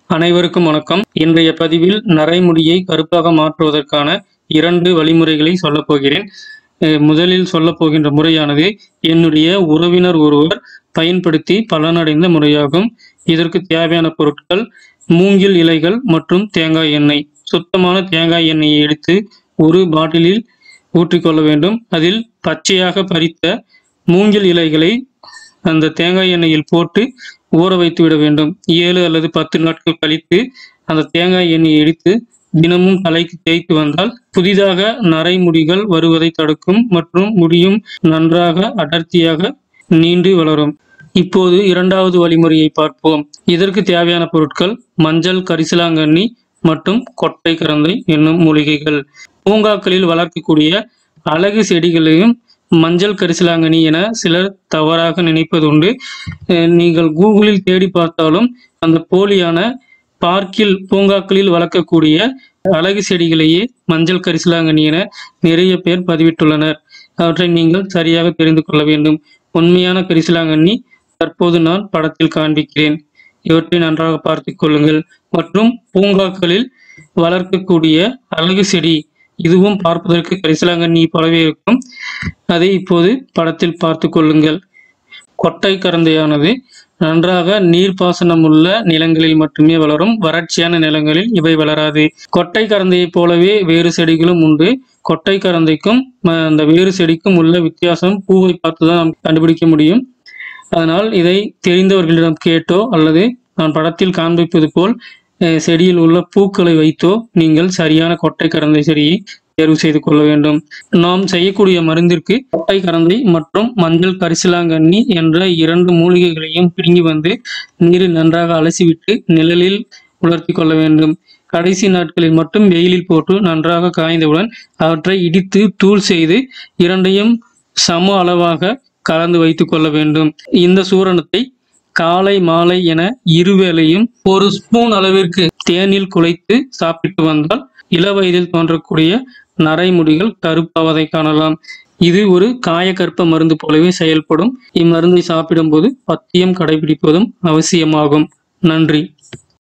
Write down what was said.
அனைவருக்கும் வணக்கம் இன்றைய பதிவில் நரைமுடியை கருப்பாக மாற்றுவதற்கான இரண்டு வழிமுறைகளை சொல்லப் போகிறேன் அஹ் முதலில் சொல்லப் போகின்ற முறையானது என்னுடைய உறவினர் ஒருவர் பயன்படுத்தி பலனடைந்த முறையாகும் இதற்கு தேவையான பொருட்கள் மூங்கில் இலைகள் மற்றும் தேங்காய் எண்ணெய் சுத்தமான தேங்காய் எண்ணெயை எடுத்து ஒரு பாட்டிலில் ஊற்றிக்கொள்ள வேண்டும் அதில் பச்சையாக பறித்த மூங்கில் இலைகளை அந்த தேங்காய் எண்ணெயில் போட்டு ஊற வைத்து விட வேண்டும் ஏழு அல்லது பத்து நாட்கள் கழித்து அந்த தேங்காய் எண்ணெயை எடுத்து தினமும் தலைக்கு தேய்த்து வந்தால் புதிதாக நரைமுடிகள் வருவதை தடுக்கும் மற்றும் முடியும் நன்றாக அடர்த்தியாக நீண்டு வளரும் இப்போது இரண்டாவது வழிமுறையை பார்ப்போம் இதற்கு தேவையான பொருட்கள் மஞ்சள் கரிசலாங்கண்ணி மற்றும் கொட்டை கரந்தை என்னும் மூலிகைகள் பூங்காக்களில் வளர்க்கக்கூடிய அழகு செடிகளையும் மஞ்சள் கரிசலாங்கண்ணி என சிலர் தவறாக நினைப்பதுண்டு அஹ் நீங்கள் கூகுளில் தேடி பார்த்தாலும் அந்த போலியான பார்க்கில் பூங்காக்களில் வளர்க்கக்கூடிய அழகு செடிகளையே மஞ்சள் கரிசலாங்கண்ணி என நிறைய பேர் பதிவிட்டுள்ளனர் அவற்றை நீங்கள் சரியாக தெரிந்து கொள்ள வேண்டும் உண்மையான கரிசலாங்கண்ணி தற்போது நான் படத்தில் காண்பிக்கிறேன் இவற்றை நன்றாக பார்த்துக் கொள்ளுங்கள் மற்றும் பூங்காக்களில் வளர்க்கக்கூடிய அழகு செடி இதுவும் பார்ப்பதற்கு கரிசலாங்கண்ணி போலவே இருக்கும் அதை இப்போது படத்தில் பார்த்து கொள்ளுங்கள் கொட்டை கரந்தையானது நன்றாக நீர்ப்பாசனம் உள்ள நிலங்களில் மட்டுமே வளரும் வறட்சியான நிலங்களில் இவை வளராது கொட்டை கரந்தையைப் போலவே வேறு செடிகளும் உண்டு கொட்டை கரந்தைக்கும் ம- அந்த வேறு செடிக்கும் உள்ள வித்தியாசம் பூவை பார்த்து தான் நாம் கண்டுபிடிக்க முடியும் அதனால் இதை தெரிந்தவர்களிடம் கேட்டோ அல்லது நான் படத்தில் காண்பிப்பது போல் அஹ், செடியில் உள்ள பூக்களை வைத்தோ நீங்கள் சரியான கொட்டை கரந்தை செடியை தேர்வு செய்து கொள்ள வேண்டும் நாம் செய்யக்கூடிய மருந்திற்கு கொட்டை கரந்தை மற்றும் மஞ்சள் கரிசலாங்கண்ணி என்ற இரண்டு மூலிகைகளையும் பிடுங்கி வந்து நீரில் நன்றாக அலசிவிட்டு நிழலில் உலர்த்தி கொள்ள வேண்டும் கடைசி நாட்களில் மட்டும் வெயிலில் போட்டு நன்றாக காய்ந்தவுடன் அவற்றை இடித்து தூள் செய்து இரண்டையும் சம அளவாக கலந்து வைத்துக் கொள்ள வேண்டும் இந்த சூரணத்தை காலை மாலை என இருவேளையும் ஒரு ஸ்பூன் அளவிற்கு தேனில் குழைத்து சாப்பிட்டு வந்தால் இளவயதில் தோன்றக்கூடிய நரைமுடிகள் கருப்பாவதை காணலாம் இது ஒரு காயக்கற்ப மருந்து போலவே செயல்படும் இம்மருந்தை சாப்பிடும்போது பத்தியம் கடைபிடிப்பதும் அவசியமாகும் நன்றி